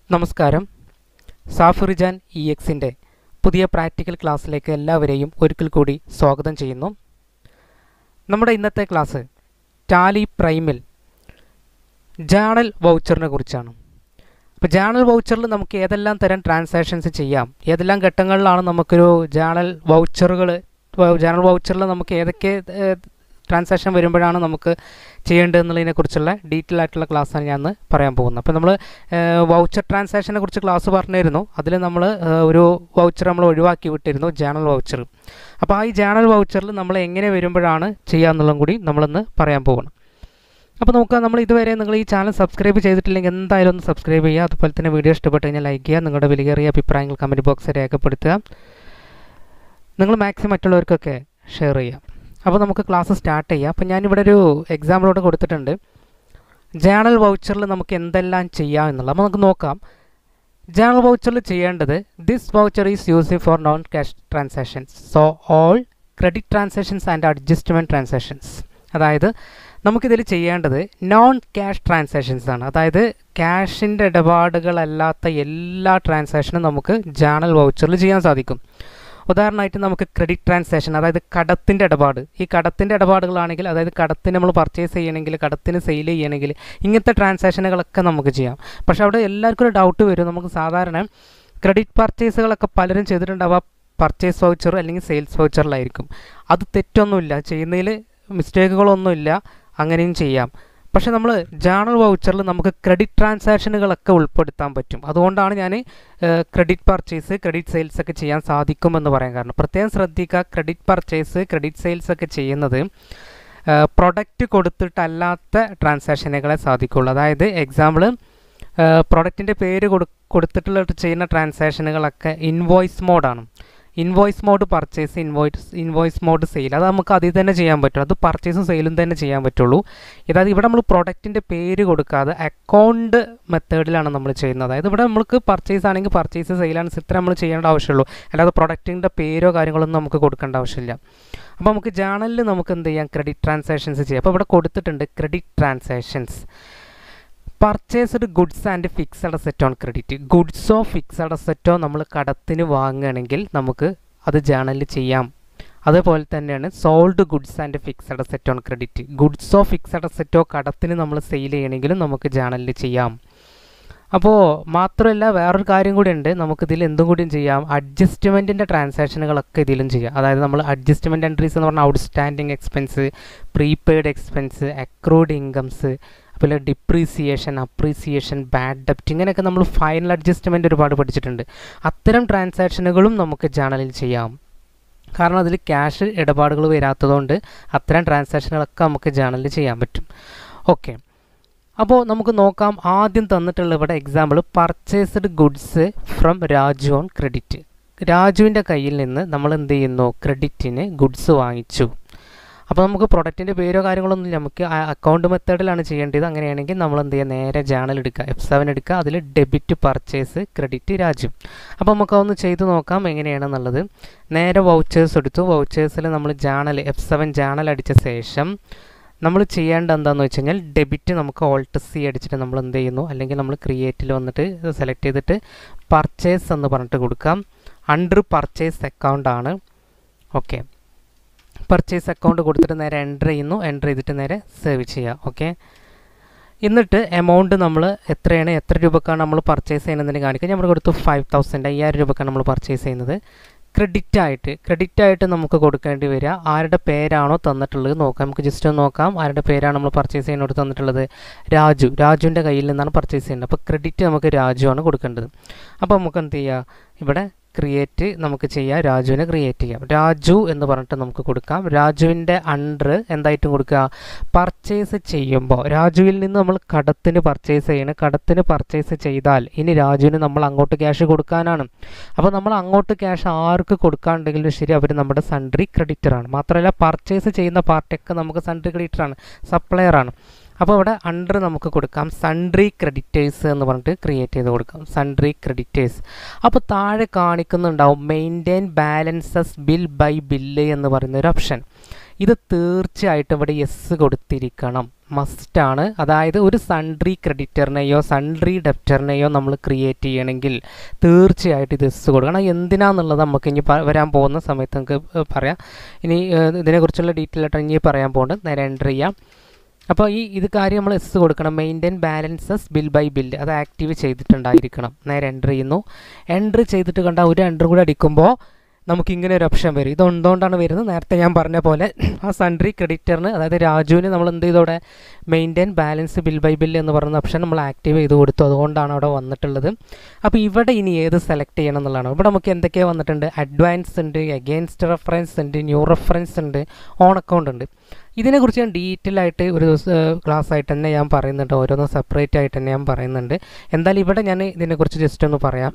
നമസ്കാരം സാഫിറിജാൻ ഇ എക്സിൻ്റെ പുതിയ പ്രാക്ടിക്കൽ ക്ലാസ്സിലേക്ക് എല്ലാവരെയും ഒരിക്കൽ കൂടി സ്വാഗതം ചെയ്യുന്നു നമ്മുടെ ഇന്നത്തെ ക്ലാസ് ടാലി പ്രൈമിൽ ജേണൽ വൗച്ചറിനെ കുറിച്ചാണ് അപ്പോൾ ജേണൽ വൗച്ചറിൽ നമുക്ക് ഏതെല്ലാം തരം ട്രാൻസാക്ഷൻസ് ചെയ്യാം ഏതെല്ലാം ഘട്ടങ്ങളിലാണ് നമുക്കൊരു ജേണൽ വൗച്ചറുകൾ ജേണൽ വൗച്ചറിൽ നമുക്ക് ഏതൊക്കെ ട്രാൻസാക്ഷൻ വരുമ്പോഴാണ് നമുക്ക് ചെയ്യേണ്ടത് എന്നുള്ളതിനെ കുറിച്ചുള്ള ഡീറ്റെയിൽ ആയിട്ടുള്ള ക്ലാസ്സാണ് ഞാൻ ഇന്ന് പറയാൻ പോകുന്നത് അപ്പോൾ നമ്മൾ വൗച്ചർ ട്രാൻസാക്ഷനെ കുറിച്ച് ക്ലാസ് പറഞ്ഞിരുന്നു അതിൽ നമ്മൾ ഒരു വൗച്ചർ നമ്മൾ ഒഴിവാക്കി വിട്ടിരുന്നു ജേണൽ വൗച്ചർ അപ്പോൾ ആ ഈ ജേണൽ വൗച്ചറിൽ നമ്മൾ എങ്ങനെ വരുമ്പോഴാണ് ചെയ്യുക എന്നുള്ളതും കൂടി നമ്മളിന്ന് പറയാൻ പോകണം അപ്പോൾ നമുക്ക് നമ്മൾ ഇതുവരെ നിങ്ങൾ ഈ ചാനൽ സബ്സ്ക്രൈബ് ചെയ്തിട്ടില്ലെങ്കിൽ എന്തായാലും ഒന്ന് സബ്സ്ക്രൈബ് ചെയ്യുക അതുപോലെ തന്നെ വീഡിയോ ഇഷ്ടപ്പെട്ട് കഴിഞ്ഞാൽ ലൈക്ക് ചെയ്യുക നിങ്ങളുടെ വിലയേറിയ അഭിപ്രായങ്ങൾ കമൻറ്റ് ബോക്സിൽ രേഖപ്പെടുത്തുക നിങ്ങൾ മാക്സിമം മറ്റുള്ളവർക്കൊക്കെ ഷെയർ ചെയ്യുക അപ്പോൾ നമുക്ക് ക്ലാസ് സ്റ്റാർട്ട് ചെയ്യാം അപ്പോൾ ഞാനിവിടെ ഒരു എക്സാമ്പിളോട് കൊടുത്തിട്ടുണ്ട് ജേണൽ വൗച്ചറിൽ നമുക്ക് എന്തെല്ലാം ചെയ്യാം എന്നുള്ളത് അപ്പോൾ നമുക്ക് നോക്കാം ജേണൽ വൗച്ചറിൽ ചെയ്യേണ്ടത് this voucher is using for non cash transactions so all credit transactions and adjustment transactions അതായത് നമുക്കിതിൽ ചെയ്യേണ്ടത് നോൺ ക്യാഷ് ട്രാൻസാക്ഷൻസ് ആണ് അതായത് ക്യാഷിൻ്റെ ഇടപാടുകളല്ലാത്ത എല്ലാ ട്രാൻസാക്ഷനും നമുക്ക് ജേണൽ വൗച്ചറിൽ ചെയ്യാൻ സാധിക്കും ഉദാഹരണമായിട്ട് നമുക്ക് ക്രെഡിറ്റ് ട്രാൻസാക്ഷൻ അതായത് കടത്തിൻ്റെ ഇടപാട് ഈ കടത്തിൻ്റെ ഇടപാടുകളാണെങ്കിൽ അതായത് കടത്തിന് നമ്മൾ പർച്ചേസ് ചെയ്യണമെങ്കിൽ കടത്തിന് സെയിൽ ചെയ്യണമെങ്കിൽ ഇങ്ങനത്തെ ട്രാൻസാക്ഷനുകളൊക്കെ നമുക്ക് ചെയ്യാം പക്ഷേ അവിടെ എല്ലാവർക്കും ഒരു ഡൗട്ട് വരും നമുക്ക് സാധാരണ ക്രെഡിറ്റ് പർച്ചേസുകളൊക്കെ പലരും ചെയ്തിട്ടുണ്ടാവുക പർച്ചേസ് വൗച്ചർ അല്ലെങ്കിൽ സെയിൽസ് വൗച്ചറിലായിരിക്കും അത് തെറ്റൊന്നുമില്ല ചെയ്യുന്നതിൽ മിസ്റ്റേക്കുകളൊന്നുമില്ല അങ്ങനെയും ചെയ്യാം പക്ഷേ നമ്മൾ ജേണൽ വൗച്ചറിൽ നമുക്ക് ക്രെഡിറ്റ് ട്രാൻസാക്ഷനുകളൊക്കെ ഉൾപ്പെടുത്താൻ പറ്റും അതുകൊണ്ടാണ് ഞാൻ ക്രെഡിറ്റ് പർച്ചേസ് ക്രെഡിറ്റ് സെയിൽസ് ഒക്കെ ചെയ്യാൻ സാധിക്കുമെന്ന് പറയാൻ കാരണം പ്രത്യേകം ശ്രദ്ധിക്കുക ക്രെഡിറ്റ് പർച്ചേസ് ക്രെഡിറ്റ് സെയിൽസ് ഒക്കെ ചെയ്യുന്നത് പ്രൊഡക്റ്റ് കൊടുത്തിട്ടല്ലാത്ത ട്രാൻസാക്ഷനുകളെ സാധിക്കുള്ളൂ അതായത് എക്സാമ്പിൾ പ്രൊഡക്റ്റിൻ്റെ പേര് കൊടു കൊടുത്തിട്ടുള്ള ചെയ്യുന്ന ട്രാൻസാക്ഷനുകളൊക്കെ ഇൻവോയ്സ് മോഡാണ് invoice mode purchase invoice invoice mode sale അത് നമുക്ക് അതിൽ തന്നെ ചെയ്യാൻ പറ്റും അത് പർച്ചേസും സെയിലും തന്നെ ചെയ്യാൻ പറ്റുള്ളൂ അതായത് ഇവിടെ നമ്മൾ പ്രൊഡക്റ്റിൻ്റെ പേര് കൊടുക്കാതെ അക്കൗണ്ട് മെത്തേഡിലാണ് നമ്മൾ ചെയ്യുന്നത് അതായത് ഇവിടെ നമുക്ക് പർച്ചേസ് ആണെങ്കിൽ പർച്ചേസ് സെയിലാണ് ഇത്ര നമ്മൾ ചെയ്യേണ്ട ആവശ്യമുള്ളൂ അല്ലാതെ പ്രൊഡക്റ്റിൻ്റെ പേരോ കാര്യങ്ങളൊന്നും നമുക്ക് കൊടുക്കേണ്ട ആവശ്യമില്ല അപ്പോൾ നമുക്ക് ജേണലിൽ നമുക്ക് എന്ത് ചെയ്യാം ക്രെഡിറ്റ് ട്രാൻസാക്ഷൻസ് ചെയ്യാം അപ്പോൾ ഇവിടെ കൊടുത്തിട്ടുണ്ട് credit transactions purchased goods and fixed asset on credit ഗുഡ്സോ ഫിക്സഡ് അസെറ്റോ നമ്മൾ കടത്തിന് വാങ്ങുകയാണെങ്കിൽ നമുക്ക് അത് ജേണലിൽ ചെയ്യാം അതുപോലെ തന്നെയാണ് sold goods and fixed asset on credit ഗുഡ്സോ ഫിക്സഡ് അസെറ്റോ കടത്തിന് നമ്മൾ സെയിൽ ചെയ്യണമെങ്കിലും നമുക്ക് ജേണലിൽ ചെയ്യാം അപ്പോൾ മാത്രമല്ല വേറൊരു കാര്യം കൂടി ഉണ്ട് നമുക്കിതിൽ എന്തും കൂടിയും ചെയ്യാം അഡ്ജസ്റ്റ്മെൻറ്റിൻ്റെ ട്രാൻസാക്ഷനുകളൊക്കെ ഇതിലും ചെയ്യാം അതായത് നമ്മൾ അഡ്ജസ്റ്റ്മെൻറ്റ് എൻട്രീസ് എന്ന് പറഞ്ഞാൽ outstanding expense prepaid expense accrued incomes അതുപോലെ ഡിപ്രീസിയേഷൻ അപ്രീസിയേഷൻ ബാഡ് ഡെപ്റ്റ് ഇങ്ങനെയൊക്കെ നമ്മൾ ഫൈനൽ അഡ്ജസ്റ്റ്മെൻറ്റ് ഒരുപാട് പഠിച്ചിട്ടുണ്ട് അത്തരം ട്രാൻസാക്ഷനുകളും നമുക്ക് ജേണലിൽ ചെയ്യാം കാരണം അതിൽ ക്യാഷ് ഇടപാടുകൾ വരാത്തതുകൊണ്ട് അത്തരം ട്രാൻസാക്ഷനുകളൊക്കെ നമുക്ക് ജേണലിൽ ചെയ്യാൻ പറ്റും ഓക്കെ അപ്പോൾ നമുക്ക് നോക്കാം ആദ്യം തന്നിട്ടുള്ള ഇവിടെ example purchased goods from Raju on credit രാജുവിൻ്റെ കയ്യിൽ നിന്ന് നമ്മൾ എന്ത് ചെയ്യുന്നു ക്രെഡിറ്റിന് ഗുഡ്സ് വാങ്ങിച്ചു അപ്പോൾ നമുക്ക് പ്രൊഡക്റ്റിൻ്റെ പേരോ കാര്യങ്ങളൊന്നും ഇല്ല നമുക്ക് അക്കൗണ്ട് മെത്തേഡിലാണ് ചെയ്യേണ്ടത് അങ്ങനെയാണെങ്കിൽ നമ്മൾ എന്ത് ചെയ്യുക നേരെ ജേണൽ എടുക്കുക എഫ് സെവൻ എടുക്കുക അതിൽ ഡെബിറ്റ് പർച്ചേസ് ക്രെഡിറ്റ് രാജ്യം അപ്പോൾ നമുക്ക് അതൊന്ന് ചെയ്ത് നോക്കാം എങ്ങനെയാണെന്നുള്ളത് നേരെ വൗച്ചേഴ്സ് എടുത്തു വൗച്ചേഴ്സിൽ നമ്മൾ ജേണൽ എഫ് സെവൻ ജേണൽ അടിച്ച ശേഷം നമ്മൾ ചെയ്യേണ്ട എന്താണെന്ന് വെച്ച് കഴിഞ്ഞാൽ ഡെബിറ്റ് നമുക്ക് ഓൾട്ട് സി അടിച്ചിട്ട് നമ്മൾ എന്ത് ചെയ്യുന്നു അല്ലെങ്കിൽ നമ്മൾ ക്രിയേറ്റിൽ വന്നിട്ട് സെലക്ട് ചെയ്തിട്ട് പർച്ചേസ് എന്ന് പറഞ്ഞിട്ട് കൊടുക്കാം അണ്ടർ പർച്ചേസ് അക്കൗണ്ട് ആണ് ഓക്കെ പർച്ചേസ് അക്കൗണ്ട് കൊടുത്തിട്ട് നേരെ എൻ്റർ ചെയ്യുന്നു എൻ്റർ ചെയ്തിട്ട് നേരെ സേവ് ചെയ്യുക ഓക്കെ എന്നിട്ട് എമൗണ്ട് നമ്മൾ എത്രയാണ് എത്ര രൂപക്കാണ് നമ്മൾ പർച്ചേസ് ചെയ്യുന്നതിന് കാണിക്കുക നമ്മൾ കൊടുത്തു ഫൈവ് തൗസൻഡ് അയ്യായിരം രൂപക്കാണ് നമ്മൾ പർച്ചേസ് ചെയ്യുന്നത് ക്രെഡിറ്റ് ആയിട്ട് ക്രെഡിറ്റ് ആയിട്ട് നമുക്ക് കൊടുക്കേണ്ടി വരിക ആരുടെ പേരാണോ തന്നിട്ടുള്ളത് നോക്കാം നമുക്ക് ജസ്റ്റ് ഒന്ന് നോക്കാം ആരുടെ പേരാണ് നമ്മൾ പർച്ചേസ് ചെയ്യുന്നോട് തന്നിട്ടുള്ളത് രാജു രാജുവിൻ്റെ കയ്യിൽ നിന്നാണ് പർച്ചേസ് ചെയ്യുന്നത് അപ്പോൾ ക്രെഡിറ്റ് നമുക്ക് രാജു ആണ് കൊടുക്കേണ്ടത് അപ്പോൾ നമുക്ക് എന്ത് ചെയ്യുക ഇവിടെ ക്രിയേറ്റ് നമുക്ക് ചെയ്യാം രാജുവിനെ ക്രിയേറ്റ് ചെയ്യാം രാജു എന്ന് പറഞ്ഞിട്ട് നമുക്ക് കൊടുക്കാം രാജുവിൻ്റെ അണ്ടർ എന്തായിട്ടും കൊടുക്കുക പർച്ചേസ് ചെയ്യുമ്പോൾ രാജുവിൽ നിന്ന് നമ്മൾ കടത്തിന് പർച്ചേസ് ചെയ്യണം കടത്തിന് പർച്ചേസ് ചെയ്താൽ ഇനി രാജുവിന് നമ്മൾ അങ്ങോട്ട് ക്യാഷ് കൊടുക്കാനാണ് അപ്പോൾ നമ്മൾ അങ്ങോട്ട് ക്യാഷ് ആർക്ക് കൊടുക്കാനുണ്ടെങ്കിലും ശരി അവർ നമ്മുടെ സൺട്രി ക്രെഡിറ്ററാണ് മാത്രമല്ല പർച്ചേസ് ചെയ്യുന്ന പാർട്ടിയൊക്കെ നമുക്ക് സൺട്രി ക്രെഡിറ്ററാണ് സപ്ലയറാണ് അപ്പോൾ ഇവിടെ അണ്ടർ നമുക്ക് കൊടുക്കാം സൺട്രി ക്രെഡിറ്റേഴ്സ് എന്ന് പറഞ്ഞിട്ട് ക്രിയേറ്റ് ചെയ്ത് കൊടുക്കാം സൺട്രി ക്രെഡിറ്റേഴ്സ് അപ്പോൾ താഴെ കാണിക്കുന്നുണ്ടാവും maintain balances bill by bill എന്ന് പറയുന്ന ഒരു ഓപ്ഷൻ ഇത് തീർച്ചയായിട്ടും ഇവിടെ യെസ് കൊടുത്തിരിക്കണം മസ്റ്റാണ് അതായത് ഒരു സൺട്രി ക്രെഡിറ്ററിനെയോ സൺട്രി ഡെപ്റ്ററിനെയോ നമ്മൾ ക്രിയേറ്റ് ചെയ്യണമെങ്കിൽ തീർച്ചയായിട്ടും ഇത് എസ് കൊടുക്കണം എന്തിനാന്നുള്ളത് നമുക്ക് ഇനി പ- വരാൻ പോകുന്ന സമയത്ത് നമുക്ക് ഏഹ് പറയാം ഇനി ഏഹ് ഇതിനെക്കുറിച്ചുള്ള ഡീറ്റെയിൽ ആയിട്ട് ഇനി പറയാൻ പോകുന്നുണ്ട് നേരെ എൻ്റർ ചെയ്യാം അപ്പോൾ ഈ ഇത് കാര്യം നമ്മൾ എസ് കൊടുക്കണം maintain balances bill by bill അത് ആക്റ്റീവ് ചെയ്തിട്ടുണ്ടായിരിക്കണം നേരെ എൻ്റർ ചെയ്യുന്നു എൻ്റർ ചെയ്തിട്ട് കണ്ട ഒരു എൻ്റർ കൂടെ അടിക്കുമ്പോൾ നമുക്ക് ഇങ്ങനെ ഒരു ഓപ്ഷൻ വരും ഇത് എന്തുകൊണ്ടാണ് വരുന്നത് നേരത്തെ ഞാൻ പറഞ്ഞ പോലെ ആ സൺട്രി ക്രെഡിറ്ററിന് അതായത് രാജുവിന് നമ്മൾ എന്ത് ചെയ്തോടെ maintain balance bill by bill എന്ന് പറയുന്ന ഓപ്ഷൻ നമ്മൾ ആക്റ്റീവ് ചെയ്ത് കൊടുത്തു അതുകൊണ്ടാണ് അവിടെ വന്നിട്ടുള്ളത് അപ്പോൾ ഇവിടെ ഇനി ഏത് സെലക്ട് ചെയ്യണം എന്നുള്ളതാണ് ഇവിടെ നമുക്ക് എന്തൊക്കെയാണ് വന്നിട്ടുണ്ട് അഡ്വാൻസ് ഉണ്ട് അഗെയിൻസ്റ്റ് റെഫറൻസ് ഉണ്ട് ന്യൂ റെഫറൻസ് ഉണ്ട് ഓൺ അക്കൗണ്ട് ഉണ്ട് ഇതിനെക്കുറിച്ച് ഞാൻ ഡീറ്റെയിൽ ആയിട്ട് ഒരു ക്ലാസ് ആയിട്ട് തന്നെ ഞാൻ പറയുന്നുണ്ട് ഓരോന്നും സെപ്പറേറ്റ് ആയിട്ട് തന്നെ ഞാൻ പറയുന്നുണ്ട് എന്തായാലും ഇവിടെ ഞാൻ ഇതിനെക്കുറിച്ച് ജസ്റ്റ് ഒന്ന് പറയാം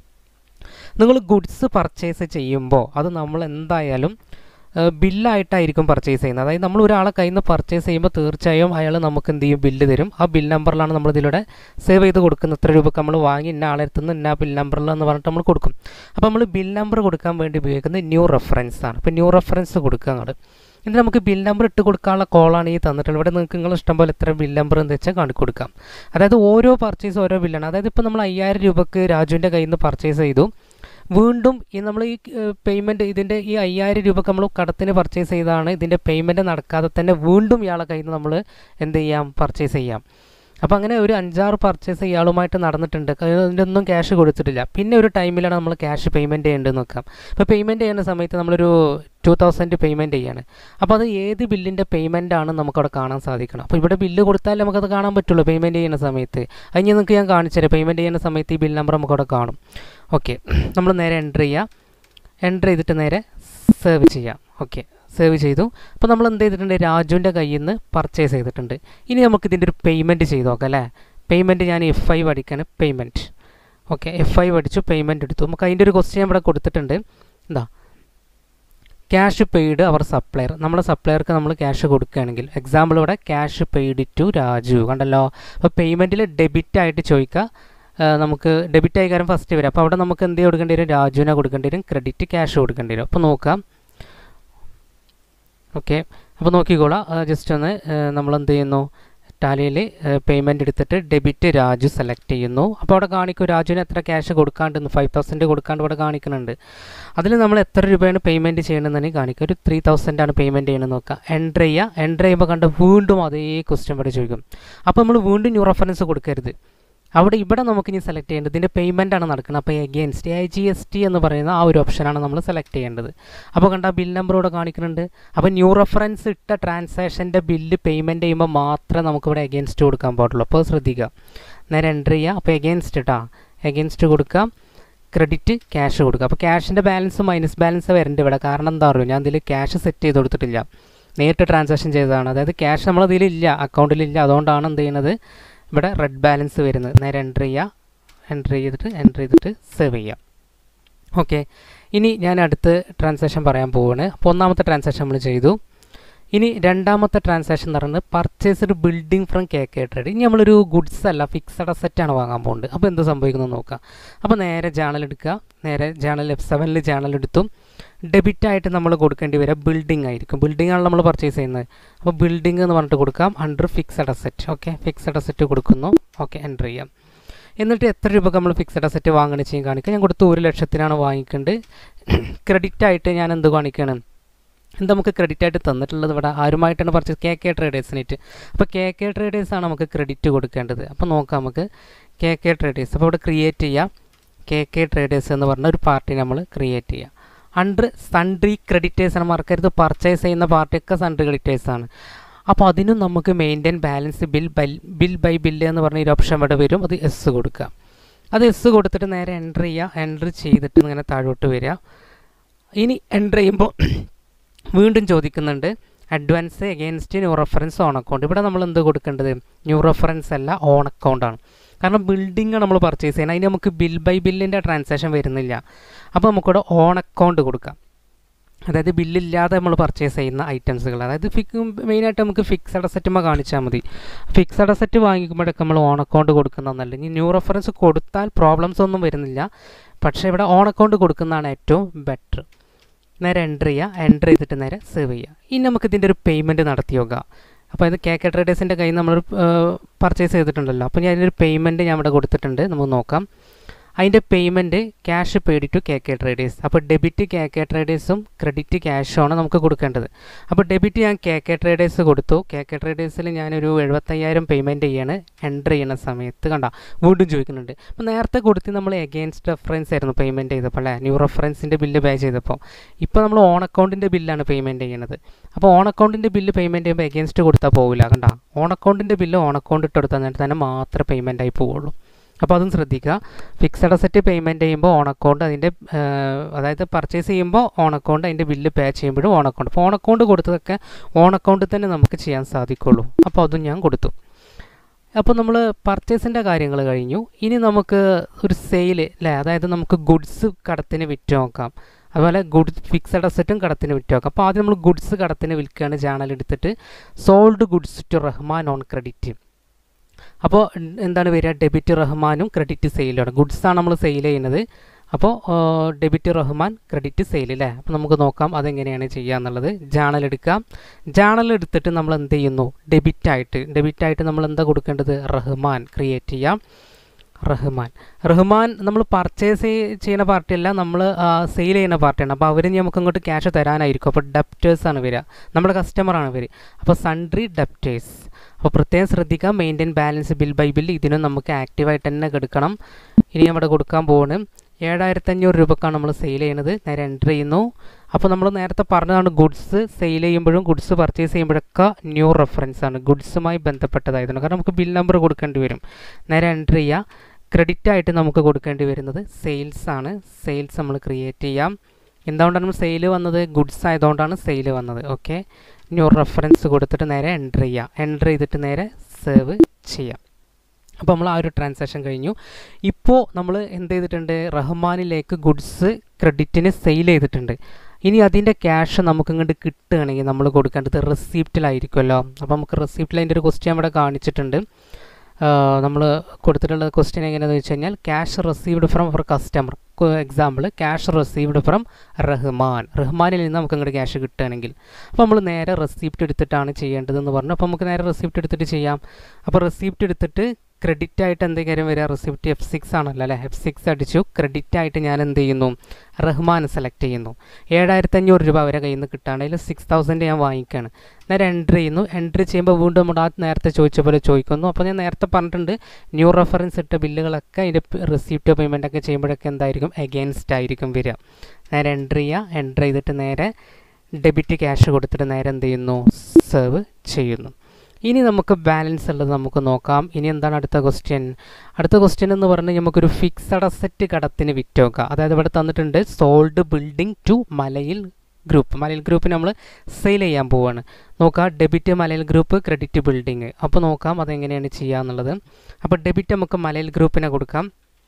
നിങ്ങൾ ഗുഡ്സ് പർച്ചേസ് ചെയ്യുമ്പോൾ അത് നമ്മൾ എന്തായാലും ബില്ലായിട്ടായിരിക്കും പർച്ചേസ് ചെയ്യുന്നത് അതായത് നമ്മൾ ഒരാളെ കയ്യിൽ നിന്ന് പർച്ചേസ് ചെയ്യുമ്പോൾ തീർച്ചയായും അയാൾ നമുക്ക് എന്ത് ചെയ്യും ബില്ല് തരും ആ ബിൽ നമ്പറിലാണ് നമ്മൾ ഇതിലൂടെ സേവ് ചെയ്ത് കൊടുക്കുന്നത് ഇത്ര രൂപക്ക് നമ്മൾ വാങ്ങി ഇന്ന ആളെടുത്തുനിന്ന് ഇന്ന ബിൽ നമ്പറിൽ എന്ന് പറഞ്ഞിട്ട് നമ്മൾ കൊടുക്കും അപ്പോൾ നമ്മൾ ബിൽ നമ്പർ കൊടുക്കാൻ വേണ്ടി ഉപയോഗിക്കുന്നത് ന്യൂ റെഫറൻസ് ആണ് അപ്പോൾ ന്യൂ റെഫറൻസ് കൊടുക്കുക അങ്ങോട്ട് എന്നിട്ട് നമുക്ക് ബിൽ നമ്പർ ഇട്ട് കൊടുക്കാനുള്ള കോളാണ് ഈ തന്നിട്ടുള്ളത് ഇവിടെ നിങ്ങൾക്ക് നിങ്ങൾ ഇഷ്ടം പോലെ എത്ര ബിൽ നമ്പർ എന്ന് വെച്ചാൽ കാണി കൊടുക്കാം അതായത് ഓരോ പർച്ചേസ് ഓരോ ബില്ലാണ് അതായത് ഇപ്പോൾ നമ്മൾ അയ്യായിരം രൂപക്ക് രാജുവിൻ്റെ കയ്യിൽ നിന്ന് പർച്ചേസ് ചെയ്തു വീണ്ടും ഈ നമ്മൾ ഈ പേയ്മെൻറ്റ് ഇതിൻ്റെ ഈ അയ്യായിരം രൂപക്ക് നമ്മൾ കടത്തിന് പർച്ചേസ് ചെയ്താണ് ഇതിൻ്റെ പേയ്മെൻറ്റ് നടക്കാതെ തന്നെ വീണ്ടും ഇയാളെ കയ്യിൽ നിന്ന് നമ്മൾ എന്ത് ചെയ്യാം പർച്ചേസ് ചെയ്യാം അപ്പോൾ അങ്ങനെ ഒരു അഞ്ചാറ് പർച്ചേസ് ഇയാളുമായിട്ട് നടന്നിട്ടുണ്ട് അതിൻ്റെ ഒന്നും ക്യാഷ് കൊടുത്തിട്ടില്ല പിന്നെ ഒരു ടൈമിലാണ് നമ്മൾ ക്യാഷ് പേയ്മെൻറ്റ് ചെയ്യേണ്ടത് നോക്കാം അപ്പോൾ പേയ്മെൻറ്റ് ചെയ്യുന്ന സമയത്ത് നമ്മളൊരു ടു തൗസൻഡ് പേയ്മെൻറ്റ് ചെയ്യാണ് അപ്പോൾ അത് ഏത് ബില്ലിൻ്റെ പേയ്മെൻ്റ് ആണ് നമുക്കവിടെ കാണാൻ സാധിക്കണം അപ്പോൾ ഇവിടെ ബില്ല് കൊടുത്താൽ നമുക്കത് കാണാൻ പറ്റുള്ളൂ പേയ്മെൻറ്റ് ചെയ്യുന്ന സമയത്ത് അത് ഞാൻ നിങ്ങൾക്ക് ഞാൻ കാണിച്ചുതരാം പേയ്മെൻറ്റ് ചെയ്യുന്ന സമയത്ത് ഈ ബിൽ നമ്പർ നമുക്കവിടെ കാണും ഓക്കെ നമ്മൾ നേരെ എൻ്റർ ചെയ്യുക എൻ്റർ ചെയ്തിട്ട് നേരെ സേവ് ചെയ്യാം ഓക്കെ സേവ് ചെയ്തു അപ്പോൾ നമ്മൾ എന്ത് ചെയ്തിട്ടുണ്ട് രാജുവിൻ്റെ കയ്യിൽ നിന്ന് പർച്ചേസ് ചെയ്തിട്ടുണ്ട് ഇനി നമുക്ക് ഇതിൻ്റെ ഒരു പേയ്മെൻറ്റ് ചെയ്ത് നോക്കാം അല്ലേ പേയ്മെൻറ്റ് ഞാൻ എഫ് ഐ അടിക്കാണ് പേയ്മെൻറ്റ് ഓക്കെ എഫ് ഐ അടിച്ചു പേയ്മെൻറ്റ് എടുത്തു നമുക്ക് അതിൻ്റെ ഒരു ക്വസ്റ്റ്യൻ ഇവിടെ കൊടുത്തിട്ടുണ്ട് എന്താ ക്യാഷ് പെയ്ഡ് അവർ സപ്ലയർ നമ്മുടെ സപ്ലയർക്ക് നമ്മൾ ക്യാഷ് കൊടുക്കുകയാണെങ്കിൽ എക്സാമ്പിൾ ഇവിടെ ക്യാഷ് പെയ്ഡ് ടു രാജു കണ്ടല്ലോ അപ്പോൾ പേയ്മെൻറ്റിൽ ഡെബിറ്റ് ആയിട്ട് ചോദിക്കുക ആ, നമുക്ക് ഡെബിറ്റ് ആയി കാര്യം ഫസ്റ്റ് വരും അപ്പോൾ അവിടെ നമുക്ക് എന്ത് കൊടുക്കേണ്ടി വരും രാജുവിനെ കൊടുക്കേണ്ടി വരും ക്രെഡിറ്റ് ക്യാഷ് കൊടുക്കേണ്ടി വരും അപ്പോൾ നോക്കാം ഓക്കെ അപ്പോൾ നോക്കിക്കോളാം ജസ്റ്റ് ഒന്ന് നമ്മൾ എന്ത് ചെയ്യുന്നു ടാലിയിൽ പേയ്മെൻറ്റ് എടുത്തിട്ട് ഡെബിറ്റ് രാജു സെലക്ട് ചെയ്യുന്നു അപ്പോൾ അവിടെ കാണിക്കും രാജുവിന് എത്ര ക്യാഷ് കൊടുക്കാണ്ടെന്ന് ഫൈവ് തൗസൻഡ് കൊടുക്കാണ്ട് ഇവിടെ കാണിക്കുന്നുണ്ട് അതിൽ നമ്മൾ എത്ര രൂപയാണ് പേയ്മെൻറ്റ് ചെയ്യണമെന്ന് കാണിക്കുക ഒരു ത്രീ തൗസൻഡ് ആണ് പേയ്മെൻറ്റ് ചെയ്യണമെന്ന് നോക്കുക എൻ്റർ ചെയ്യുക എൻ്റർ ചെയ്യുമ്പോൾ കണ്ട് വീണ്ടും അതേ ക്വസ്റ്റ്യൻ ഇവിടെ ചോദിക്കും അപ്പോൾ നമ്മൾ വീണ്ടും ന്യൂ റെഫറൻസ് കൊടുക്കരുത് അവിടെ ഇവിടെ നമുക്ക് ഇനി സെലക്ട് ചെയ്യേണ്ടത് ഇതിൻ്റെ പേയ്മെൻ്റ് ആണ് നടക്കുന്നത് അപ്പോൾ against I G S T എന്ന് പറയുന്ന ആ ഒരു ഓപ്ഷനാണ് നമ്മൾ സെലക്ട് ചെയ്യേണ്ടത് അപ്പോൾ കണ്ട ബിൽ നമ്പർ ഇവിടെ കാണിക്കുന്നുണ്ട് അപ്പോൾ ന്യൂ റെഫറൻസ് ഇട്ട ട്രാൻസാക്ഷൻ്റെ ബില്ല് പേയ്മെൻറ്റ് ചെയ്യുമ്പോൾ മാത്രമേ നമുക്കിവിടെ എഗെയിൻസ്റ്റ് കൊടുക്കാൻ പാടുള്ളൂ അപ്പോൾ ശ്രദ്ധിക്കുക നേരെ എൻ്റർ ചെയ്യുക അപ്പോൾ എഗെയിൻസ്റ്റ് ഇട്ടാ എഗെയിൻസ്റ്റ് കൊടുക്കാം ക്രെഡിറ്റ് ക്യാഷ് കൊടുക്കുക അപ്പോൾ ക്യാഷിൻ്റെ ബാലൻസ് മൈനസ് ബാലൻസ് വരേണ്ട ഇവിടെ കാരണം എന്താ പറയുക ഞാൻ ഇതിൽ ക്യാഷ് സെറ്റ് ചെയ്ത് കൊടുത്തിട്ടില്ല നേരിട്ട് ട്രാൻസാക്ഷൻ ചെയ്തതാണ് അതായത് ക്യാഷ് നമ്മളതിലില്ല അക്കൗണ്ടിലില്ല അതുകൊണ്ടാണ് എന്ത് ചെയ്യുന്നത് ഇവിടെ റെഡ് ബാലൻസ് വരുന്നത് നേരെ എൻ്റർ ചെയ്യുക എൻ്റർ ചെയ്തിട്ട് എൻ്റർ ചെയ്തിട്ട് സേവ് ചെയ്യാം ഓക്കെ ഇനി ഞാൻ അടുത്ത് ട്രാൻസാക്ഷൻ പറയാൻ പോവുകയാണ് അപ്പോൾ ഒന്നാമത്തെ ട്രാൻസാക്ഷൻ നമ്മൾ ചെയ്തു ഇനി രണ്ടാമത്തെ ട്രാൻസാക്ഷൻ എന്ന് പറയുന്നത് purchased building from K K trade ഇനി നമ്മളൊരു ഗുഡ്സ് അല്ല ഫിക്സഡ് അസറ്റാണ് വാങ്ങാൻ പോകുന്നത് അപ്പോൾ എന്ത് സംഭവിക്കുന്നത് നോക്കാം അപ്പോൾ നേരെ ജേണൽ എടുക്കുക നേരെ ജേണൽ എഫ് സെവനിൽ ജേണൽ എടുത്തു ഡെബിറ്റ് ആയിട്ട് നമ്മൾ കൊടുക്കേണ്ടി വരിക ബിൽഡിംഗ് ആയിരിക്കും ബിൽഡിംഗ് ആണ് നമ്മൾ പർച്ചേസ് ചെയ്യുന്നത് അപ്പോൾ ബിൽഡിംഗ് എന്ന് പറഞ്ഞിട്ട് കൊടുക്കാം under fixed asset okay fixed asset കൊടുക്കുന്നു ഓക്കെ എൻ്റർ ചെയ്യാം എന്നിട്ട് എത്ര രൂപക്ക് നമ്മൾ ഫിക്സഡ് അസറ്റ് വാങ്ങണ ചെയ്യും കാണിക്കുക ഞാൻ കൊടുത്ത് ഒരു ലക്ഷത്തിനാണ് വാങ്ങിക്കേണ്ടത് ക്രെഡിറ്റ് ആയിട്ട് ഞാൻ എന്ത് കാണിക്കണം ഇത് നമുക്ക് ക്രെഡിറ്റ് ആയിട്ട് തന്നിട്ടുള്ളത് ഇവിടെ ആരുമായിട്ടാണ് പർച്ചേസ് കെ കെ ട്രേഡേഴ്സിനായിട്ട് അപ്പോൾ കെ കെ ട്രേഡേഴ്സാണ് നമുക്ക് ക്രെഡിറ്റ് കൊടുക്കേണ്ടത് അപ്പോൾ നോക്കാം നമുക്ക് കെ കെ ട്രേഡേഴ്സ് അപ്പോൾ ഇവിടെ ക്രിയേറ്റ് ചെയ്യാം കെ കെ ട്രേഡേഴ്സ് എന്ന് പറഞ്ഞ ഒരു പാർട്ടി നമ്മൾ ക്രിയേറ്റ് ചെയ്യാം അണ്ടർ സൺട്രി ക്രെഡിറ്റേഴ്സ് ആണ് മറക്കരുത് പർച്ചേസ് ചെയ്യുന്ന പാർട്ടിയൊക്കെ സൺട്രി ക്രെഡിറ്റേഴ്സ് ആണ് അപ്പോൾ അതിനും നമുക്ക് maintain balance bill by bill by bill എന്ന് പറഞ്ഞ ഒരു ഓപ്ഷൻ ഇവിടെ വരും അത് എസ് കൊടുക്കുക അത് എസ് കൊടുത്തിട്ട് നേരെ എൻ്റർ ചെയ്യുക എൻ്റർ ചെയ്തിട്ട് ഇങ്ങനെ താഴോട്ട് വരിക ഇനി എൻ്റർ ചെയ്യുമ്പോൾ വീണ്ടും ചോദിക്കുന്നുണ്ട് advance against new reference on account ഇവിടെ നമ്മൾ എന്ത് കൊടുക്കേണ്ടത് ന്യൂ റെഫറൻസ് അല്ല ഓൺ അക്കൗണ്ടാണ് കാരണം ബിൽഡിംഗ് നമ്മൾ പർച്ചേസ് ചെയ്യണം അതിന് നമുക്ക് ബിൽ ബൈ ബില്ലിൻ്റെ ട്രാൻസാക്ഷൻ വരുന്നില്ല അപ്പോൾ നമുക്കിവിടെ ഓൺ അക്കൗണ്ട് കൊടുക്കാം അതായത് ബില്ലില്ലാതെ നമ്മൾ പർച്ചേസ് ചെയ്യുന്ന ഐറ്റംസുകൾ അതായത് ഫിക് മെയിനായിട്ട് നമുക്ക് ഫിക്സഡ് അസറ്റുമ്പോൾ കാണിച്ചാൽ മതി ഫിക്സഡ് അസറ്റ് വാങ്ങിക്കുമ്പോഴൊക്കെ നമ്മൾ ഓൺ അക്കൗണ്ട് കൊടുക്കുന്നതല്ല ഇനി ന്യൂ റെഫറൻസ് കൊടുത്താൽ പ്രോബ്ലംസ് ഒന്നും വരുന്നില്ല പക്ഷേ ഇവിടെ ഓൺ അക്കൗണ്ട് കൊടുക്കുന്നതാണ് ഏറ്റവും ബെറ്റർ നേരെ എൻ്റർ ചെയ്യുക എൻ്റർ ചെയ്തിട്ട് നേരെ സേവ് ചെയ്യുക ഇനി നമുക്ക് ഇതിൻ്റെ ഒരു പേയ്മെൻറ്റ് നടത്തി നോക്കാം അപ്പോൾ ഇത് കെ കെ ട്രേഡേഴ്സിൻ്റെ കയ്യിൽ നിന്ന് നമ്മൾ പർച്ചേസ് ചെയ്തിട്ടുണ്ടല്ലോ അപ്പോൾ ഞാൻ അതിനൊരു പേയ്മെൻറ്റ് ഞാൻ ഇവിടെ കൊടുത്തിട്ടുണ്ട് നമുക്ക് നോക്കാം അതിൻ്റെ payment cash paid to K K traders അപ്പോൾ ഡെബിറ്റ് കെ കെ ട്രേഡേഴ്സും ക്രെഡിറ്റ് ക്യാഷും ആണ് നമുക്ക് കൊടുക്കേണ്ടത് അപ്പോൾ ഡെബിറ്റ് ഞാൻ കെ കെ ട്രേഡേഴ്സ് കൊടുത്തു കെ കെ ട്രേഡേഴ്സിൽ ഞാനൊരു എഴുപത്തയ്യായിരം പേയ്മെൻറ്റ് ചെയ്യാണ് എൻ്റർ ചെയ്യുന്ന സമയത്ത് കണ്ട വീണ്ടും ചോദിക്കുന്നുണ്ട് അപ്പോൾ നേരത്തെ കൊടുത്ത് നമ്മൾ എഗെയിൻസ്റ്റ് റെഫറൻസ് ആയിരുന്നു പേയ്മെൻറ്റ് ചെയ്തപ്പോൾ അല്ലേ ന്യൂ റെഫറൻസിൻ്റെ ബില്ല് പേ ചെയ്തപ്പോൾ ഇപ്പോൾ നമ്മൾ ഓൺ അക്കൗണ്ടിൻ്റെ ബില്ലാണ് പേയ്മെൻറ്റ് ചെയ്യുന്നത് അപ്പോൾ ഓൺ അക്കൗണ്ടിൻ്റെ ബില്ല് പേയ്മെൻറ്റ് ചെയ്യുമ്പോൾ എഗെയിൻസ്റ്റ് കൊടുത്താൽ പോകില്ല കണ്ട ഓൺ അക്കൗണ്ടിൻ്റെ ബില്ല് ഓൺ അക്കൗണ്ട് ഇട്ട് കൊടുത്താൽ തന്നെ മാത്രമേ പേയ്മെൻ്റ് ആയി പോവുള്ളൂ അപ്പോൾ അതും ശ്രദ്ധിക്കുക ഫിക്സഡ് അസറ്റ് പേയ്മെൻറ്റ് ചെയ്യുമ്പോൾ ഓൺ അക്കൗണ്ട് അതിൻ്റെ അതായത് പർച്ചേസ് ചെയ്യുമ്പോൾ ഓൺ അക്കൗണ്ട് അതിൻ്റെ ബില്ല് പേ ചെയ്യുമ്പോഴും ഓൺ അക്കൗണ്ട് അപ്പോൾ ഓൺ അക്കൗണ്ട് കൊടുത്തതൊക്കെ ഓൺ അക്കൗണ്ടിൽ തന്നെ നമുക്ക് ചെയ്യാൻ സാധിക്കുള്ളൂ അപ്പോൾ അതും ഞാൻ കൊടുത്തു അപ്പോൾ നമ്മൾ പർച്ചേസിൻ്റെ കാര്യങ്ങൾ കഴിഞ്ഞു ഇനി നമുക്ക് ഒരു സെയിൽ അല്ലേ അതായത് നമുക്ക് ഗുഡ്സ് കടത്തിന് വിറ്റ് നോക്കാം അതുപോലെ ഗുഡ്സ് ഫിക്സഡ് അസറ്റും കടത്തിന് വിറ്റ് നോക്കാം അപ്പോൾ ആദ്യം നമ്മൾ ഗുഡ്സ് കടത്തിന് വിൽക്കുകയാണ് ജേണൽ എടുത്തിട്ട് sold goods to Rahman on credit അപ്പോൾ എന്താണ് വരിക ഡെബിറ്റ് റഹ്മാനും ക്രെഡിറ്റ് സെയിലാണ് ഗുഡ്സാണ് നമ്മൾ സെയിൽ ചെയ്യുന്നത് അപ്പോൾ ഡെബിറ്റ് റഹ്മാൻ ക്രെഡിറ്റ് സെയിൽ അല്ലേ അപ്പോൾ നമുക്ക് നോക്കാം അതെങ്ങനെയാണ് ചെയ്യുക എന്നുള്ളത് ജേണൽ എടുക്കാം ജേണൽ എടുത്തിട്ട് നമ്മൾ എന്ത് ചെയ്യുന്നു ഡെബിറ്റായിട്ട് ഡെബിറ്റായിട്ട് നമ്മൾ എന്താ കൊടുക്കേണ്ടത് റഹ്മാൻ ക്രിയേറ്റ് ചെയ്യാം റഹ്മാൻ റഹ്മാൻ നമ്മൾ പർച്ചേസ് ചെയ്യുന്ന പാർട്ടിയല്ല നമ്മൾ സെയിൽ ചെയ്യുന്ന പാർട്ടിയാണ് അപ്പോൾ അവർ നമുക്ക് ഇങ്ങോട്ട് ക്യാഷ് തരാനായിരിക്കും അപ്പോൾ ഡെപ്റ്റേഴ്സ് ആണ് വരിക നമ്മുടെ കസ്റ്റമറാണ് ഇവർ അപ്പോൾ സൺട്രി ഡെപ്റ്റേഴ്സ് അപ്പോൾ പ്രത്യേകം ശ്രദ്ധിക്കുക maintain balance bill by bill ഇതിനും നമുക്ക് ആക്റ്റീവായിട്ട് തന്നെ എടുക്കണം ഇനി നമ്മുടെ കൊടുക്കാൻ പോവാണ് ഏഴായിരത്തഞ്ഞൂറ് രൂപക്കാണ് നമ്മൾ സെയിൽ ചെയ്യുന്നത് നേരെ എൻ്റർ ചെയ്യുന്നു അപ്പോൾ നമ്മൾ നേരത്തെ പറഞ്ഞതാണ് ഗുഡ്സ് സെയിൽ ചെയ്യുമ്പോഴും ഗുഡ്സ് പർച്ചേസ് ചെയ്യുമ്പോഴൊക്കെ ന്യൂ റെഫറൻസ് ആണ് ഗുഡ്സുമായി ബന്ധപ്പെട്ടതായതുകൊണ്ട് കാരണം നമുക്ക് ബിൽ നമ്പർ കൊടുക്കേണ്ടി വരും നേരെ എൻ്റർ ചെയ്യുക ക്രെഡിറ്റ് ആയിട്ട് നമുക്ക് കൊടുക്കേണ്ടി വരുന്നത് സെയിൽസ് ആണ് സെയിൽസ് നമ്മൾ ക്രിയേറ്റ് ചെയ്യാം എന്തുകൊണ്ടാണ് നമ്മൾ സെയിൽ വന്നത് ഗുഡ്സ് ആയതുകൊണ്ടാണ് സെയിൽ വന്നത് ഓക്കെ ന്യൂ റെഫറൻസ് കൊടുത്തിട്ട് നേരെ എൻ്റർ ചെയ്യുക എൻ്റർ ചെയ്തിട്ട് നേരെ സേവ് ചെയ്യാം അപ്പോൾ നമ്മൾ ആ ഒരു ട്രാൻസാക്ഷൻ കഴിഞ്ഞു ഇപ്പോൾ നമ്മൾ എന്ത് ചെയ്തിട്ടുണ്ട് റഹ്മാനിലേക്ക് ഗുഡ്സ് ക്രെഡിറ്റിന് സെയിൽ ചെയ്തിട്ടുണ്ട് ഇനി അതിൻ്റെ ക്യാഷ് നമുക്ക് ഇങ്ങോട്ട് കിട്ടുകയാണെങ്കിൽ നമ്മൾ കൊടുക്കേണ്ടത് റെസിപ്റ്റിലായിരിക്കുമല്ലോ അപ്പോൾ നമുക്ക് റെസിപ്റ്റിൽ അതിൻ്റെ ഒരു ക്വസ്റ്റ്യൻ ഇവിടെ കാണിച്ചിട്ടുണ്ട് നമ്മൾ കൊടുത്തിട്ടുള്ള ക്വസ്റ്റ്യൻ എങ്ങനെയാണെന്ന് വെച്ച് കഴിഞ്ഞാൽ ക്യാഷ് റിസീവ്ഡ് ഫ്രം അവർ customer example cash received from Rahman റഹ്മാനിൽ നിന്ന് നമുക്ക് ഇങ്ങോട്ട് ക്യാഷ് കിട്ടുകയാണെങ്കിൽ അപ്പോൾ നമ്മൾ നേരെ റെസിപ്റ്റ് എടുത്തിട്ടാണ് ചെയ്യേണ്ടതെന്ന് പറഞ്ഞു അപ്പോൾ നമുക്ക് നേരെ റെസിപ്റ്റ് എടുത്തിട്ട് ചെയ്യാം അപ്പോൾ റെസിപ്റ്റ് എടുത്തിട്ട് ക്രെഡിറ്റ് ആയിട്ട് എന്ത് കാര്യം വരിക റെസിപ്റ്റ് എഫ് സിക്സ് ആണല്ലോ അല്ലേ എഫ് സിക്സ് അടിച്ചു ക്രെഡിറ്റ് ആയിട്ട് ഞാൻ എന്ത് ചെയ്യുന്നു റഹ്മാൻ സെലക്ട് ചെയ്യുന്നു ഏഴായിരത്തി അഞ്ഞൂറ് രൂപ അവരെ കയ്യിൽ നിന്ന് കിട്ടുകയാണെങ്കിൽ സിക്സ് തൗസൻഡ് ഞാൻ വാങ്ങിക്കുകയാണ് നേരെ എൻട്രി ചെയ്യുന്നു എൻട്രി ചെയ്യുമ്പോൾ വീണ്ടും നമ്മുടെ ആ നേരത്തെ ചോദിച്ച പോലെ ചോദിക്കുന്നു അപ്പോൾ ഞാൻ നേരത്തെ പറഞ്ഞിട്ടുണ്ട് ന്യൂ റെഫറൻസ് ഇട്ട ബില്ലുകളൊക്കെ അതിൻ്റെ റെസിപ്റ്റ് പേയ്മെൻ്റ് ഒക്കെ ചെയ്യുമ്പോഴൊക്കെ എന്തായിരിക്കും എഗെയിൻസ്റ്റ് ആയിരിക്കും വരിക നേരെ എൻട്രി ചെയ്യുക എൻട്രി ചെയ്തിട്ട് നേരെ ഡെബിറ്റ് ക്യാഷ് കൊടുത്തിട്ട് നേരെ എന്ത് ചെയ്യുന്നു സെർവ് ചെയ്യുന്നു ഇനി നമുക്ക് ബാലൻസ് ഉള്ളത് നമുക്ക് നോക്കാം ഇനി എന്താണ് അടുത്ത ക്വസ്റ്റ്യൻ അടുത്ത ക്വസ്റ്റ്യൻ എന്ന് പറഞ്ഞാൽ നമുക്കൊരു ഫിക്സഡ് അസറ്റ് കടത്തിന് വിറ്റ് നോക്കാം അതായത് ഇവിടെ തന്നിട്ടുണ്ട് sold building to Malayil group Malayil group നമ്മൾ സെയിൽ ചെയ്യാൻ പോവുകയാണ് നോക്കാം ഡെബിറ്റ് മലയിൽ ഗ്രൂപ്പ് ക്രെഡിറ്റ് ബിൽഡിംഗ് അപ്പോൾ നോക്കാം അതെങ്ങനെയാണ് ചെയ്യുക എന്നുള്ളത് അപ്പോൾ ഡെബിറ്റ് നമുക്ക് മലയിൽ ഗ്രൂപ്പിനെ കൊടുക്കാം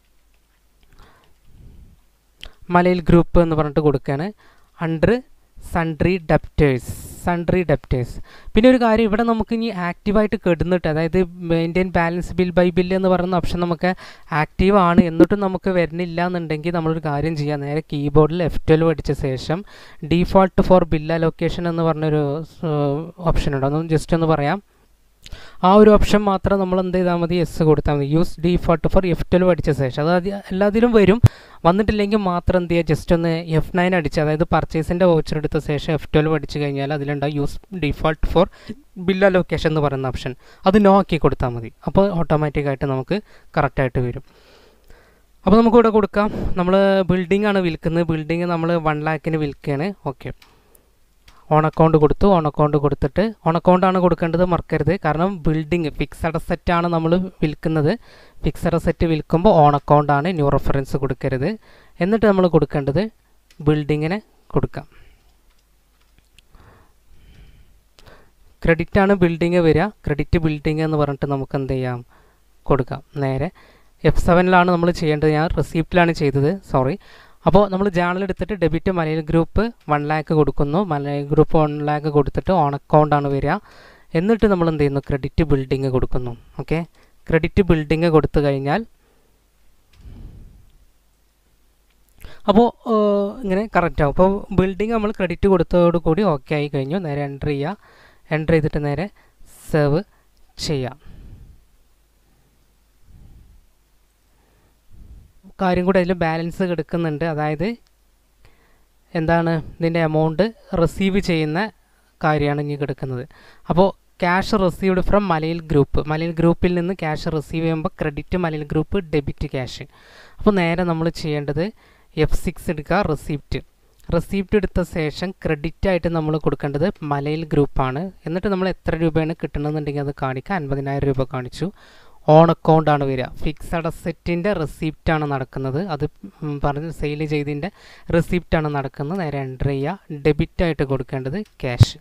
മലയിൽ ഗ്രൂപ്പ് എന്ന് പറഞ്ഞിട്ട് കൊടുക്കുകയാണ് under sundry debtors sundry debtors പിന്നെ ഒരു കാര്യം ഇവിടെ നമുക്ക് ഇനി ആക്റ്റീവായിട്ട് കെടുന്നിട്ട് അതായത് maintain balance bill by bill എന്ന് പറയുന്ന ഓപ്ഷൻ നമുക്ക് ആക്റ്റീവ് ആണ് എന്നിട്ടും നമുക്ക് വരുന്നില്ല എന്നുണ്ടെങ്കിൽ നമ്മളൊരു കാര്യം ചെയ്യാം നേരെ കീബോർഡിൽ എഫ് ട്വൽവ് അടിച്ച ശേഷം ഡീഫോൾട്ട് ഫോർ ബിൽ അലൊക്കേഷൻ എന്ന് പറഞ്ഞൊരു ഓപ്ഷൻ ഉണ്ട് അതൊന്ന് ജസ്റ്റ് ഒന്ന് പറയാം ആ ഒരു ഓപ്ഷൻ മാത്രം നമ്മൾ എന്ത് ചെയ്താൽ മതി എസ് കൊടുത്താൽ മതി use default for F twelve അടിച്ച ശേഷം അത് എല്ലാത്തിലും വരും വന്നിട്ടില്ലെങ്കിൽ മാത്രം എന്ത് ചെയ്യുക ജസ്റ്റ് ഒന്ന് എഫ് നയൻ അടിച്ച് അതായത് പർച്ചേസിൻ്റെ വൗച്ചർ എടുത്ത ശേഷം എഫ് ട്വൽവ് അടിച്ച് കഴിഞ്ഞാൽ അതിലുണ്ടാവും use default for bill allocation എന്ന് പറയുന്ന ഓപ്ഷൻ അത് നോ ആക്കി കൊടുത്താൽ മതി അപ്പോൾ ഓട്ടോമാറ്റിക്കായിട്ട് നമുക്ക് കറക്റ്റായിട്ട് വരും അപ്പോൾ നമുക്ക് ഇവിടെ കൊടുക്കാം നമ്മൾ ബിൽഡിംഗ് ആണ് വിൽക്കുന്നത് ബിൽഡിംഗ് നമ്മൾ വൺ ലാക്കിന് വിൽക്കുകയാണ് ഓക്കെ ഓൺ അക്കൗണ്ട് കൊടുത്തു ഓൺ അക്കൗണ്ട് കൊടുത്തിട്ട് ഓൺ അക്കൗണ്ടാണ് കൊടുക്കേണ്ടത് മറക്കരുത് കാരണം ബിൽഡിംഗ് ഫിക്സഡ് അസറ്റാണ് നമ്മൾ വിൽക്കുന്നത് ഫിക്സഡ് അസറ്റ് വിൽക്കുമ്പോൾ ഓൺ അക്കൗണ്ടാണ് ന്യൂ റെഫറൻസ് കൊടുക്കരുത് എന്നിട്ട് നമ്മൾ കൊടുക്കേണ്ടത് ബിൽഡിങ്ങിന് കൊടുക്കാം ക്രെഡിറ്റ് ആണ് ബിൽഡിങ് വരിക ക്രെഡിറ്റ് ബിൽഡിങ് എന്ന് പറഞ്ഞിട്ട് നമുക്ക് എന്ത് ചെയ്യാം കൊടുക്കാം നേരെ എഫ് സെവനിലാണ് നമ്മൾ ചെയ്യേണ്ടത് ഞാൻ റെസിപ്റ്റിലാണ് ചെയ്തത് സോറി അപ്പോൾ നമ്മൾ ജേണൽ എടുത്തിട്ട് debit Malayali group one lakh കൊടുക്കുന്നു മലയാളി ഗ്രൂപ്പ് വൺ ലാക്ക് കൊടുത്തിട്ട് ഓൺ അക്കൗണ്ടാണ് വരിക എന്നിട്ട് നമ്മൾ എന്ത് ചെയ്യുന്നു ക്രെഡിറ്റ് ബിൽഡിങ് കൊടുക്കുന്നു ഓക്കെ ക്രെഡിറ്റ് ബിൽഡിങ് കൊടുത്തു കഴിഞ്ഞാൽ അപ്പോൾ ഇങ്ങനെ കറക്റ്റ് ആവും അപ്പോൾ ബിൽഡിങ് നമ്മൾ ക്രെഡിറ്റ് കൊടുത്തതോട് കൂടി ഓക്കെ ആയി കഴിഞ്ഞു നേരെ എൻ്റർ ചെയ്യുക എൻ്റർ ചെയ്തിട്ട് നേരെ സേവ് ചെയ്യാം കാര്യം കൂടെ അതിൽ ബാലൻസ് കിടക്കുന്നുണ്ട് അതായത് എന്താണ് ഇതിൻ്റെ എമൗണ്ട് റിസീവ് ചെയ്യുന്ന കാര്യമാണ് ഇനി കിടക്കുന്നത് അപ്പോൾ cash received from Malayil group Malayil ഗ്രൂപ്പിൽ നിന്ന് ക്യാഷ് റിസീവ് ചെയ്യുമ്പോൾ credit Malayil group debit cash അപ്പോൾ നേരെ നമ്മൾ ചെയ്യേണ്ടത് എഫ് സിക്സ് എടുക്കുക റിസീപ്റ്റ് റിസീപ്റ്റ് എടുത്ത ശേഷം ക്രെഡിറ്റ് ആയിട്ട് നമ്മൾ കൊടുക്കേണ്ടത് മലയിൽ ഗ്രൂപ്പാണ് എന്നിട്ട് നമ്മൾ എത്ര രൂപയാണ് കിട്ടണമെന്നുണ്ടെങ്കിൽ അത് കാണിക്കുക അൻപതിനായിരം രൂപ കാണിച്ചു ഓൺ അക്കൗണ്ടാണ് വരിക ഫിക്സഡ് അസെറ്റിൻ്റെ റെസിപ്റ്റാണ് നടക്കുന്നത് അത് ഉം പറഞ്ഞ് സെയിൽ ചെയ്തതിൻ്റെ റെസിപ്റ്റാണ് നടക്കുന്നത് നേരെ എൻ്റർ ചെയ്യുക ഡെബിറ്റായിട്ട് കൊടുക്കേണ്ടത് ക്യാഷ്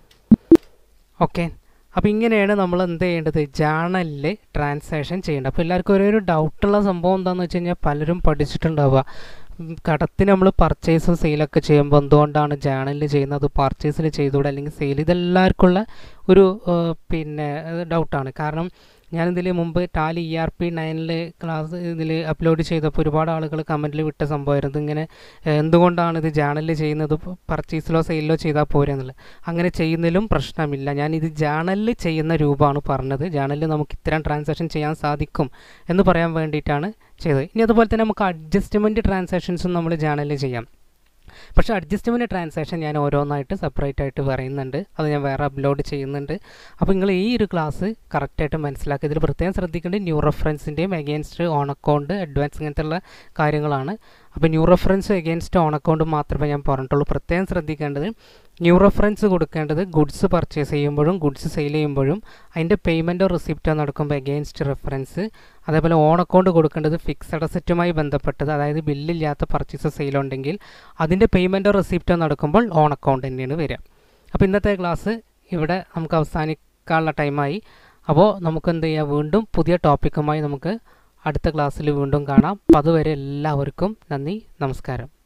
ഓക്കെ അപ്പോൾ ഇങ്ങനെയാണ് നമ്മൾ എന്ത് ചെയ്യേണ്ടത് ജേണലിൽ ട്രാൻസാക്ഷൻ ചെയ്യേണ്ടത് അപ്പോൾ എല്ലാവർക്കും ഒരേ ഒരു ഡൗട്ടുള്ള സംഭവം എന്താണെന്ന് വെച്ച് കഴിഞ്ഞാൽ പലരും പഠിച്ചിട്ടുണ്ടാവുക ഉം കടത്തിന് നമ്മൾ പർച്ചേസും സെയിലൊക്കെ ചെയ്യുമ്പോൾ എന്തുകൊണ്ടാണ് ജേണലിൽ ചെയ്യുന്നത് പർച്ചേസിൽ ചെയ്തുകൂടെ അല്ലെങ്കിൽ സെയിൽ ഇതെല്ലാവർക്കും ഉള്ള ഒരു ഏഹ്, പിന്നെ ഡൗട്ടാണ് കാരണം ഞാനിതിൽ മുമ്പ് ടാലി ഇ ആർ പി നയനിൽ ക്ലാസ് ഇതിൽ അപ്ലോഡ് ചെയ്തപ്പോൾ ഒരുപാട് ആളുകൾ കമൻറ്റിൽ വിട്ട സംഭവമായിരുന്നു ഇങ്ങനെ ഏഹ്, എന്തുകൊണ്ടാണ് ഇത് ജേണലിൽ ചെയ്യുന്നത് പർച്ചേസിലോ സെയിലിലോ ചെയ്താൽ പോരെ എന്നുള്ളത് അങ്ങനെ ചെയ്യുന്നതിലും പ്രശ്നമില്ല ഞാൻ ഇത് ജേണലിൽ ചെയ്യുന്ന രൂപമാണ് പറഞ്ഞത് ജേണലിൽ നമുക്ക് ഇത്തരം ട്രാൻസാക്ഷൻ ചെയ്യാൻ സാധിക്കും എന്ന് പറയാൻ വേണ്ടിയിട്ടാണ് ചെയ്തത് ഇനി അതുപോലെ തന്നെ നമുക്ക് അഡ്ജസ്റ്റ്മെൻറ്റ് ട്രാൻസാക്ഷൻസും നമ്മൾ ജേണലിൽ ചെയ്യാം പക്ഷേ അഡ്ജസ്റ്റ്മെൻറ്റ് ട്രാൻസാക്ഷൻ ഞാൻ ഓരോന്നായിട്ട് സെപ്പറേറ്റ് ആയിട്ട് പറയുന്നുണ്ട് അത് ഞാൻ വേറെ അപ്ലോഡ് ചെയ്യുന്നുണ്ട് അപ്പോൾ നിങ്ങൾ ഈ ഒരു ക്ലാസ് കറക്റ്റായിട്ട് മനസ്സിലാക്കുക ഇതിൽ പ്രത്യേകം ശ്രദ്ധിക്കേണ്ടത് ന്യൂ റെഫറൻസിൻ്റെയും അഗെയിൻസ്റ്റ് ഓൺ അക്കൗണ്ട് അഡ്വാൻസ് ഇങ്ങനത്തെ ഉള്ള കാര്യങ്ങളാണ് അപ്പോൾ new reference against on account മാത്രമേ ഞാൻ പറഞ്ഞിട്ടുള്ളൂ പ്രത്യേകം ശ്രദ്ധിക്കേണ്ടത് ന്യൂ റെഫറൻസ് കൊടുക്കേണ്ടത് ഗുഡ്സ് പർച്ചേസ് ചെയ്യുമ്പോഴും ഗുഡ്സ് സെയിൽ ചെയ്യുമ്പോഴും അതിൻ്റെ പേയ്മെൻറ്റോ റിസിപ്റ്റോ നടക്കുമ്പോൾ അഗെയിൻസ്റ്റ് റെഫറൻസ് അതേപോലെ ഓൺ അക്കൗണ്ട് കൊടുക്കേണ്ടത് ഫിക്സഡ് അസറ്റുമായി ബന്ധപ്പെട്ടത് അതായത് ബില്ലില്ലാത്ത പർച്ചേസ് സെയിലുണ്ടെങ്കിൽ അതിൻ്റെ പേയ്മെൻറ്റോ റിസിപ്റ്റോ നടക്കുമ്പോൾ ഓൺ അക്കൗണ്ട് തന്നെയാണ് വരിക അപ്പോൾ ഇന്നത്തെ ക്ലാസ് ഇവിടെ നമുക്ക് അവസാനിക്കാനുള്ള ടൈമായി അപ്പോൾ നമുക്ക് എന്ത് ചെയ്യാം വീണ്ടും പുതിയ ടോപ്പിക്കുമായി നമുക്ക് അടുത്ത ക്ലാസ്സിൽ വീണ്ടും കാണാം അപ്പോൾ അതുവരെ എല്ലാവർക്കും നന്ദി നമസ്കാരം